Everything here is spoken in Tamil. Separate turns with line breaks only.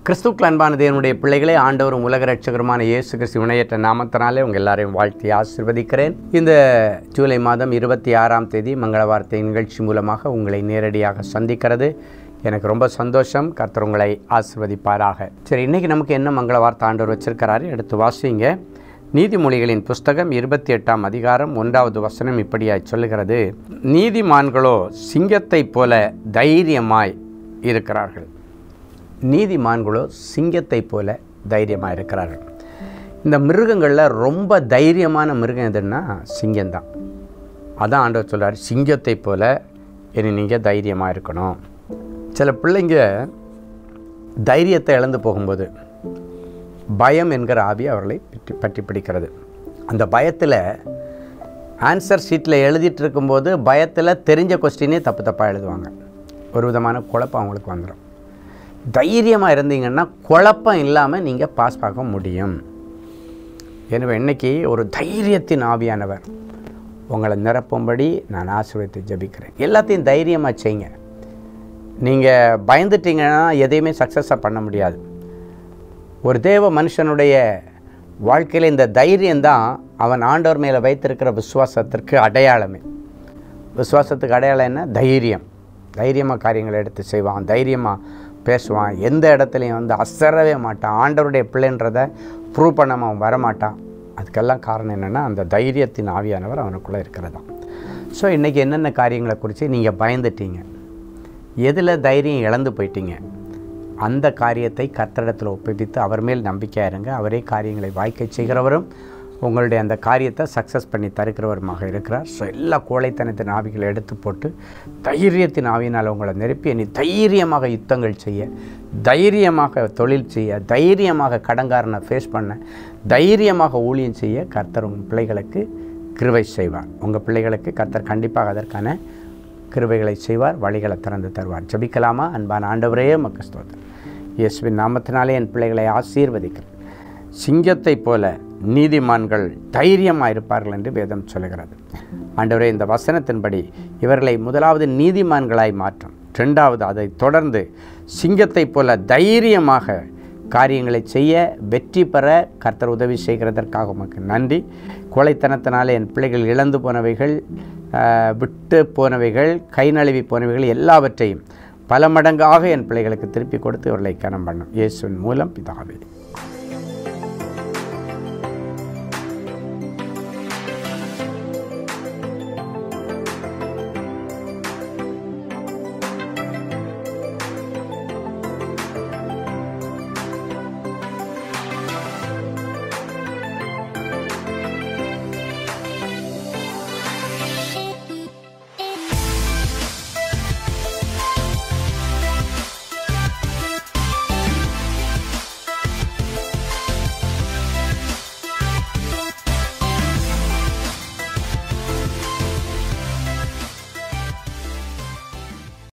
கிறிஸ்துக்கள் அன்பான தேவனுடைய பிள்ளைகளே ஆண்டவரும் உலக ரட்சகருமான இயேசு கிறிஸ்து இணையற்ற நாமத்தினாலே உங்கள் எல்லாரையும் வாழ்த்தி ஆசிர்வதிக்கிறேன் இந்த ஜூலை மாதம் இருபத்தி ஆறாம் தேதி மங்கள வார்த்தை நிகழ்ச்சி மூலமாக உங்களை நேரடியாக சந்திக்கிறது எனக்கு ரொம்ப சந்தோஷம் கர்த்தர் உங்களை ஆசிர்வதிப்பாராக சரி இன்றைக்கி நமக்கு என்ன மங்கள வார்த்தை ஆண்டவர் வச்சிருக்கிறாரு எடுத்து வாசிங்க நீதிமொழிகளின் புஸ்தகம் இருபத்தி எட்டாம் அதிகாரம் ஒன்றாவது வசனம் இப்படியாய் சொல்லுகிறது நீதிமான்களோ சிங்கத்தைப் போல தைரியமாய் இருக்கிறார்கள் நீதிமான்களோ சிங்கத்தைப் போல தைரியமாக இருக்கிறார்கள் இந்த மிருகங்களில் ரொம்ப தைரியமான மிருகம் எதுன்னா சிங்கம்தான் அதான் ஆண்டவர் சொல்றார் சிங்கத்தைப் போல இனி நீங்கள் தைரியமாக இருக்கணும் சில பிள்ளைங்க தைரியத்தை இழந்து போகும்போது பயம் என்கிற ஆவி அவர்களை பற்றி பற்றி பிடிக்கிறது அந்த பயத்தில் ஆன்சர் ஷீட்டில் எழுதிட்டு இருக்கும்போது பயத்தில் தெரிஞ்ச கொஸ்டினே தப்பு தப்பாக எழுதுவாங்க ஒரு விதமான குழப்பம் அவங்களுக்கு வந்துடும் தைரியமாக இருந்தீங்கன்னா குழப்பம் இல்லாமல் நீங்கள் பாஸ் பார்க்க முடியும் எனவே இன்னைக்கு ஒரு தைரியத்தின் ஆவியானவர் உங்களை நிரப்பும்படி நான் ஆசீர்வதித்து ஜெபிக்கிறேன் எல்லாத்தையும் தைரியமாக செய்யுங்க நீங்கள் பயந்துட்டீங்கன்னா எதையுமே சக்ஸஸாக பண்ண முடியாது ஒரு தேவ மனுஷனுடைய வாழ்க்கையில் இந்த தைரியம்தான் அவன் ஆண்டவர் மேலே வைத்திருக்கிற விசுவாசத்திற்கு அடையாளமே விசுவாசத்துக்கு அடையாளம் என்ன தைரியம் தைரியமாக காரியங்களை எடுத்து செய்வான் தைரியமாக பேசுவான் எந்த இடத்துலையும் வந்து அசரவே மாட்டான் ஆண்டவருடைய பிள்ளைன்றதை ப்ரூவ் பண்ணாமல் அவன் வரமாட்டான் அதுக்கெல்லாம் காரணம் என்னென்னா அந்த தைரியத்தின் ஆவியானவர் அவனுக்குள்ளே இருக்கிறதா ஸோ இன்றைக்கி என்னென்ன காரியங்களை குறித்து நீங்கள் பயந்துட்டீங்க எதில் தைரியம் இழந்து போயிட்டீங்க அந்த காரியத்தை கர்த்தரிடத்தில் ஒப்புவித்து அவர் மேல் நம்பிக்கையாக இருங்க அவரே காரியங்களை வாய்க்கை செய்கிறவரும் உங்களுடைய அந்த காரியத்தை சக்ஸஸ் பண்ணி தருக்கிறவருமாக இருக்கிறார் ஸோ எல்லா கோழைத்தனத்தின் ஆவிகளை எடுத்து போட்டு தைரியத்தின் ஆவியினால் உங்களை நிரப்பி இனி தைரியமாக யுத்தங்கள் செய்ய தைரியமாக தொழில் செய்ய தைரியமாக கடங்காரனை ஃபேஸ் பண்ண தைரியமாக ஊழியம் செய்ய கர்த்தர் உங்கள் பிள்ளைகளுக்கு கிருவை செய்வார் உங்கள் பிள்ளைகளுக்கு கர்த்தர் கண்டிப்பாக அதற்கான கிருபைகளை செய்வார் வழிகளை திறந்து தருவார் ஜபிக்கலாமா அன்பான ஆண்டவரே மக்க ஸ்தோத்திரம் இயேசுவின் நாமத்தினாலே என் பிள்ளைகளை ஆசீர்வதிக்கிறேன் சிங்கத்தைப் போல நீதிமான்கள் தைரியமாக இருப்பார்கள் என்று வேதம் சொல்லுகிறது ஆண்டவரே இந்த வசனத்தின்படி இவர்களை முதலாவது நீதிமான்களாய் மாற்றும் ரெண்டாவது அதை தொடர்ந்து சிங்கத்தைப் போல தைரியமாக காரியங்களை செய்ய வெற்றி பெற கர்த்தர் உதவி செய்கிறதற்காக உமக்கு நன்றி கோழைத்தனத்தினாலே என் பிள்ளைகள் இழந்து போனவைகள் ஆஹ், விட்டு போனவைகள் கை நழுவி போனவைகள் எல்லாவற்றையும் பல மடங்காக என் பிள்ளைகளுக்கு திருப்பி கொடுத்து இவர்களை கனம் பண்ணும் இயேசுவின் மூலம் பிதாவே